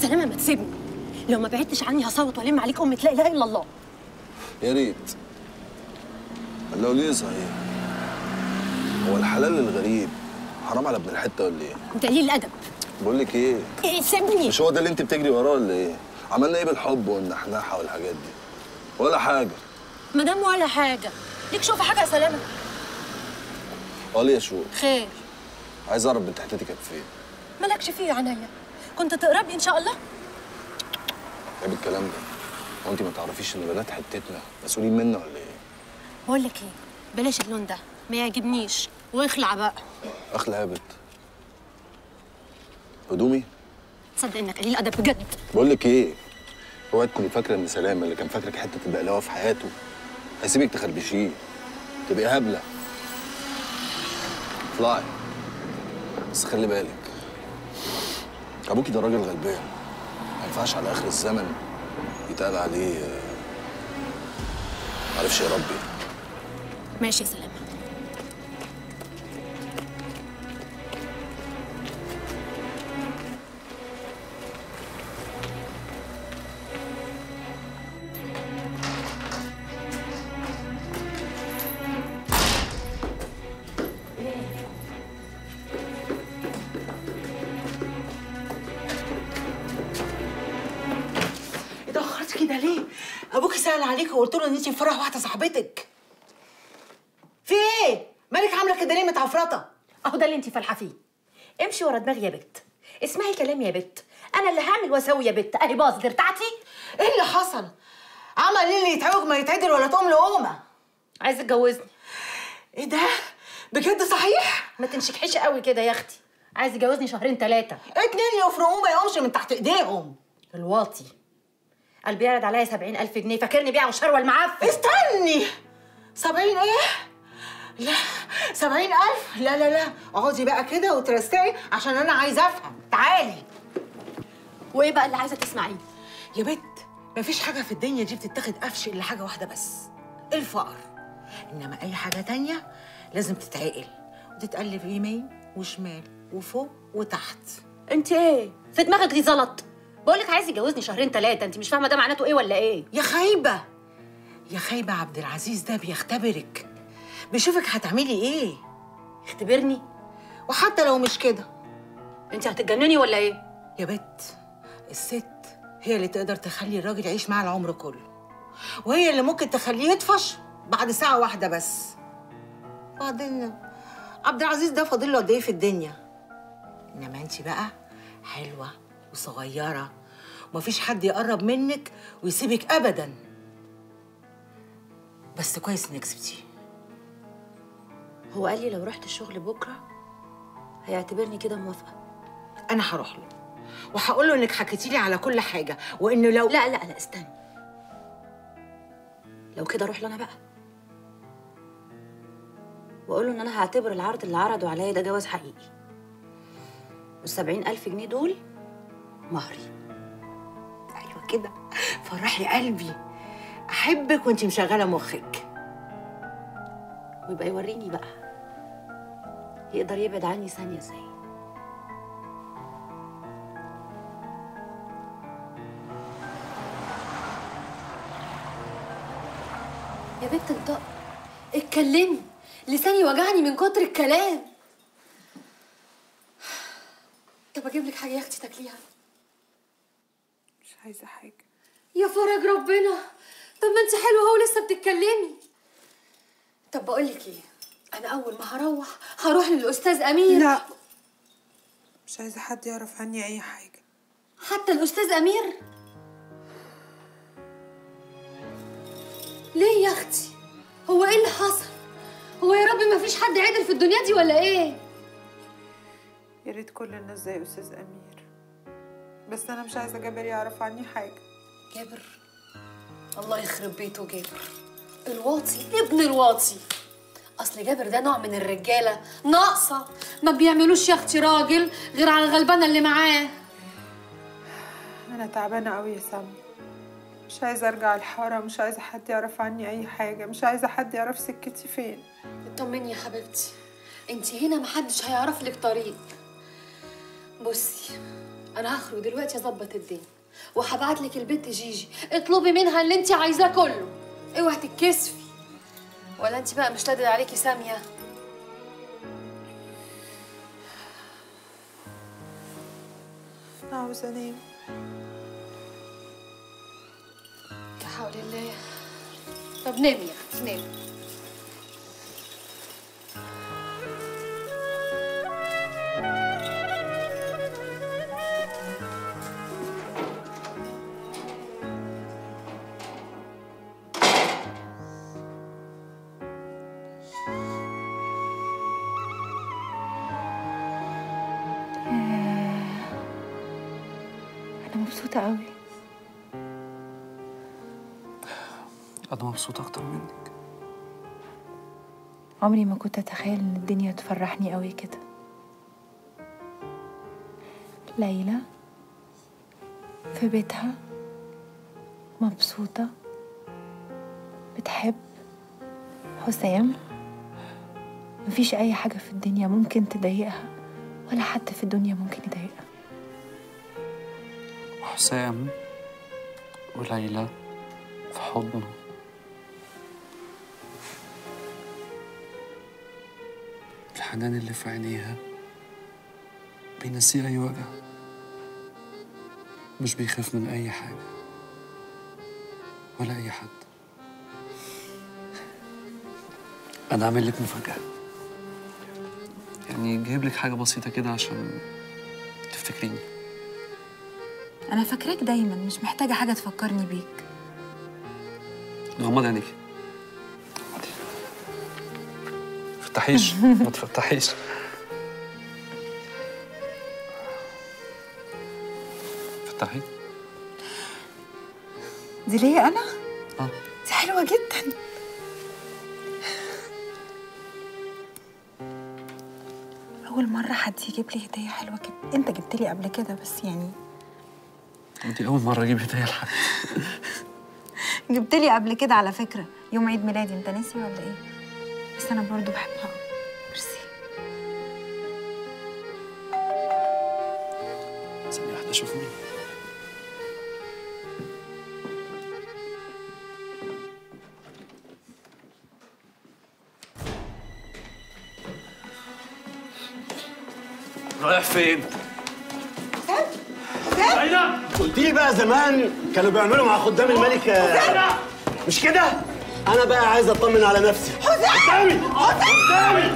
سلامه ما تسيبني لو ما بعدتش عني هصوت والم عليك امة لا اله الا الله يا ريت لو ليه صحيح هو الحلال الغريب حرام على ابن الحته ولا ايه؟ انت قليل الادب بقول لك ايه؟ إيه سيبني مش هو ده اللي انت بتجري وراه ولا ايه؟ عملنا ايه بالحب والنحنحه والحاجات دي؟ ولا حاجه مدام ولا حاجه ليك شوف حاجه يا سلامه قال يا شو خير عايز اعرف بنت حتتي كانت فين؟ مالكش فيه يا عينيا كنت تقربني ان شاء الله عيب الكلام ده هو انت ما تعرفيش ان بنات حتتنا مسؤولين منا ولا ايه؟ بقول لك ايه بلاش اللون ده ما يعجبنيش واخلع بقى اخلع يا بت هدومي تصدق انك قليل ادب بجد بقول لك ايه اوعي تكوني فاكره ان سلامه اللي كان فاكرك حته البقلاوه في حياته هيسيبك تخربشيه تبقي هبله اطلعي بس خلي بالك ابوكي ده راجل غلبان ما ينفعش على اخر الزمن يتقال عليه آه، معرفش يا ربي ماشي يا سلامه اتأخرت كده ليه؟ أبوكي سأل عليك وقلت له إن أنت في فرح واحدة صاحبتك. في إيه؟ مالك عاملة كده ليه متعفرطة؟ اهو ده اللي انت فالحه فيه امشي ورا دماغي يا بت اسمعي كلامي يا بت انا اللي هعمل واسوي يا بت اهي باظت ارتعتي إيه اللي حصل؟ عمل إيه اللي يتعوج ما يتعدل ولا تقوم لقومة؟ عايزه تجوزني إيه ده؟ بجد صحيح؟ ما تنشكحيش قوي كده يا اختي عايز يجوزني شهرين ثلاثه اتنين يفرقوه ما يقومش من تحت إيديهم. الواطي قال بيعرض عليا سبعين ألف جنيه فاكرني بيع وشروه المعفن استني سبعين إيه؟ لا سبعين ألف؟ لا لا لا اقعدي بقى كده وترستقي عشان أنا عايزة أفهم. تعالي. وايه بقى اللي عايزه تسمعيه يا بت مفيش حاجة في الدنيا دي بتتاخد قفش إلا حاجة واحدة بس الفقر إنما أي حاجة تانية لازم تتعقل وتتقلب يمين وشمال وفوق وتحت انت ايه في دماغك دي زلط بقول لك عايز يجوزني شهرين ثلاثه انت مش فاهمه ده معناته ايه ولا ايه يا خايبة يا خايبة عبد العزيز ده بيختبرك بيشوفك هتعملي إيه اختبرني وحتى لو مش كده انت هتتجنني ولا ايه يا بت الست هي اللي تقدر تخلي الراجل يعيش معاها العمر كله وهي اللي ممكن تخليه يطفش بعد ساعة واحدة بس بعدين عبد العزيز ده فاضل له قد ايه في الدنيا انما انت بقى حلوة وصغيرة ومفيش حد يقرب منك ويسيبك ابدا بس كويس انك سبتيه هو قال لي لو رحت الشغل بكره هيعتبرني كده موافقه انا هروح له وهقول له انك حكيتي لي على كل حاجة وانه لو لا لا لا استني لو كده اروح له انا بقى واقول له ان انا هعتبر العرض اللي عرضه عليا ده جواز حقيقي والسبعين الف جنيه دول مهري ايوه كده فرحي قلبي احبك وانت مشغله مخك ويبقى يوريني بقى يقدر يبعد عني ثانيه ازاي يا بنت انت اتكلمي لساني وجعني من كتر الكلام طب اجيب لك حاجه يا اختي تاكليها مش عايزة حاجة يا فرج ربنا طب ما انت حلوه اهو لسه بتتكلمي طب بقول لك ايه انا اول ما هروح هروح للاستاذ امير لا مش عايزة حد يعرف عني أي حاجة حتى الاستاذ امير ليه يا اختي هو ايه اللي حصل هو يا رب ما فيش حد عدل في الدنيا دي ولا ايه يا ريت كل الناس زي أستاذ أمير بس أنا مش عايزة جابر يعرف عني حاجة جابر الله يخرب بيته جابر الواطي ابن الواطي اصل جابر ده نوع من الرجاله ناقصه ما بيعملوش يا اختي راجل غير على الغلبانه اللي معاه أنا تعبانة أوي يا سما مش عايزة أرجع الحارة مش عايزة حد يعرف عني أي حاجة مش عايزة حد يعرف سكتي فين اطمني يا حبيبتي انت هنا محدش هيعرف لك طريق بصي انا هخرج دلوقتي اظبط الدنيا وهبعت لك البنت جيجي اطلبي منها اللي انت عايزاه كله اوعي تتكسفي ولا انت بقى مش لادد عليكي ساميه عاوزة انام لا حول الله طب نامي يا اختي نامي أنا مبسوطة قوي أنا مبسوط أكتر منك عمري ما كنت أتخيل إن الدنيا تفرحني قوي كده ليلى في بيتها مبسوطة بتحب حسام مفيش أي حاجة في الدنيا ممكن تضايقها ولا حد في الدنيا ممكن يضايقها وحسام وليلى في حضنه الحنان اللي في عينيها بينسيه أي وجع مش بيخاف من أي حاجة ولا أي حد أنا عامل لك مفاجأة يعني جايب لك حاجة بسيطة كده عشان تفتكريني أنا فاكراك دايما مش محتاجة حاجة تفكرني بيك غمض عينيك غمضي. فتحيش ما تفتحيش فتحي دي ليا أنا؟ اه دي حلوة جدا أول مرة حد يجيب لي هدية حلوة كده أنت جبت لي قبل كده بس يعني دي أول مرة أجيب هدية لحد جبت لي قبل كده على فكرة يوم عيد ميلادي أنت ناسي ولا إيه؟ بس أنا برضو بحبها أوي. ميرسي ثانية واحدة أشوف مين رايح فين؟ قلت لي بقى زمان كانوا بيعملوا مع خدام الملك آه، مش كده؟ انا بقى عايز اطمن على نفسي قدامي قدامي